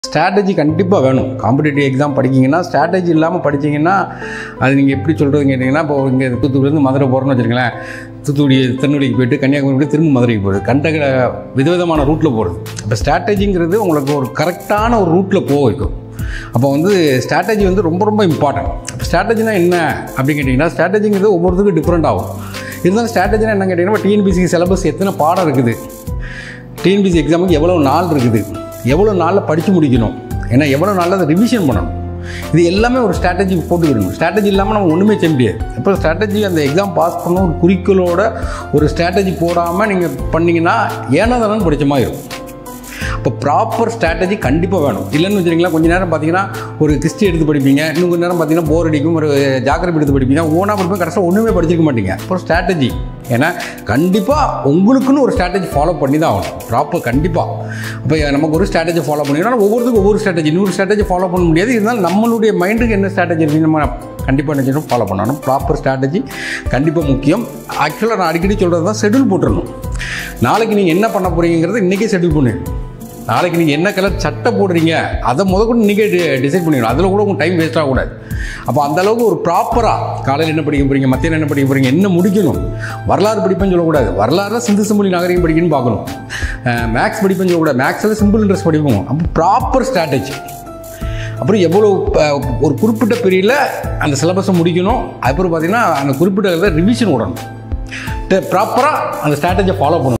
strategy கண்டிப்பாக வேணும் competitive exam படிக்கிங்கன்னா strategy இல்லாமல் படிச்சீங்கன்னா அது நீங்கள் எப்படி சொல்கிறதுன்னு கேட்டிங்கன்னா இப்போ இங்கே தூத்துக்குடிலேருந்து மதுரை போகிறோன்னு வச்சுருங்களேன் தூத்துக்குடி திருநெல்வேலிக்கு போயிட்டு கன்னியாகுமரி போயிட்டு திரும்ப மதுரைக்கு போகிறது கண்ட விதவிதமான ரூட்டில் போகிறது அப்போ ஸ்ட்ராட்டஜிங்கிறது உங்களுக்கு ஒரு கரெக்டான ஒரு ரூட்டில் போக வைக்கும் அப்போ வந்து ஸ்ட்ராட்டஜி வந்து ரொம்ப ரொம்ப இம்பார்ட்டன்ட் அப்போ ஸ்ட்ராட்டஜினா என்ன அப்படின்னு கேட்டிங்கன்னா ஸ்ட்ராட்டஜிங்கிறது ஒவ்வொருத்தருக்கும் டிஃப்ரெண்ட் ஆகும் இருந்தாலும் ஸ்ட்ராட்டஜினா என்ன கேட்டிங்கன்னா டிஎன்பிசி சிலபஸ் எத்தனை பாடம் இருக்குது டிஎன்பிசி எக்ஸாமுக்கு எவ்வளோ நாள் இருக்குது எவ்வளோ நாளில் படித்து முடிக்கணும் ஏன்னா எவ்வளோ நாளில் அதை ரிவிஷன் பண்ணணும் இது எல்லாமே ஒரு ஸ்ட்ராட்டஜி போட்டுக்கிடணும் ஸ்ட்ராட்டஜி இல்லாமல் நம்ம ஒன்றுமே செய்ய முடியாது இப்போ ஸ்ட்ராட்டஜி அந்த எக்ஸாம் பாஸ் பண்ண ஒரு குறிக்கோளோட ஒரு ஸ்ட்ராட்டஜி போடாமல் நீங்கள் பண்ணீங்கன்னா ஏனோ தானே படித்த மாதிரி இருக்கும் இப்போ ப்ராப்பர் ஸ்ட்ராட்டஜி கண்டிப்பாக வேணும் இல்லைன்னு வச்சுருங்களா கொஞ்ச நேரம் பார்த்தீங்கன்னா ஒரு கிறிஸ்டி எடுத்து படிப்பீங்க இன்னும் கொஞ்ச நேரம் பார்த்தீங்கன்னா போர் அடிக்கும் ஒரு ஜாக்கிரதை எடுத்து படிப்பீங்க ஓனாக படிப்பீங்க கடைசியாக ஒன்றுமே படிச்சிருக்க மாட்டீங்க அப்புறம் ஸ்ட்ராட்டஜி ஏன்னா கண்டிப்பாக உங்களுக்குன்னு ஒரு ஸ்ட்ராட்டஜி ஃபாலோ பண்ணி தான் ஆகணும் ப்ராப்பர் கண்டிப்பாக இப்போ நமக்கு ஒரு ஸ்ட்ராட்டஜி ஃபாலோ பண்ணிக்கணும் ஒவ்வொருத்துக்கும் ஒவ்வொரு ஸ்ட்ராட்டஜி நூறு ஸ்ட்ராட்டஜி ஃபாலோ பண்ண முடியாது இருந்தாலும் நம்மளுடைய மைண்டுக்கு என்ன ஸ்ட்ராட்டஜி இருக்குன்னு நம்ம கண்டிப்பாக நினச்சிடும் ஃபாலோ பண்ணணும் ப்ராப்பர் ஸ்ட்ராட்டஜி கண்டிப்பாக முக்கியம் ஆக்சுவலாக நான் அடிக்கடி சொல்கிறது தான் ஷெடியூல் போட்டுடணும் நாளைக்கு நீங்கள் என்ன பண்ண போகிறீங்கிறது இன்றைக்கே ஷெடியூல் பண்ணு நாளைக்கு நீங்கள் என்ன கலர் சட்டை போடுறீங்க அதை முத கூட நீங்கள் டிசைட் பண்ணிக்கணும் அதில் கூட உங்கள் டைம் வேஸ்ட் ஆகக்கூடாது அப்போ அந்த அளவுக்கு ஒரு ப்ராப்பராக காலையில் என்ன படிக்க போகிறீங்க மத்தியானம் என்ன படிக்க போகிறீங்க என்ன முடிக்கணும் வரலாறு படிப்பேன்னு சொல்லக்கூடாது வரலாறு சிந்து சிம்பிளி நாகரிகம் படிக்கணும்னு பார்க்கணும் மேக்ஸ் படிப்பேன்னு சொல்லக்கூடாது மேக்ஸில் சிம்பிள் இன்ட்ரெஸ்ட் படிப்போம் அப்போ ப்ராப்பர் ஸ்ட்ராட்டஜி அப்புறம் எவ்வளோ அஹ், ஒரு குறிப்பிட்ட பீரியடில் அந்த சிலபஸை முடிக்கணும் அப்புறம் பார்த்தீங்கன்னா அந்த குறிப்பிட்ட ரிவிஷன் விடணும் ப்ராப்பராக அந்த ஸ்ட்ராட்டஜியை ஃபாலோ பண்ணணும்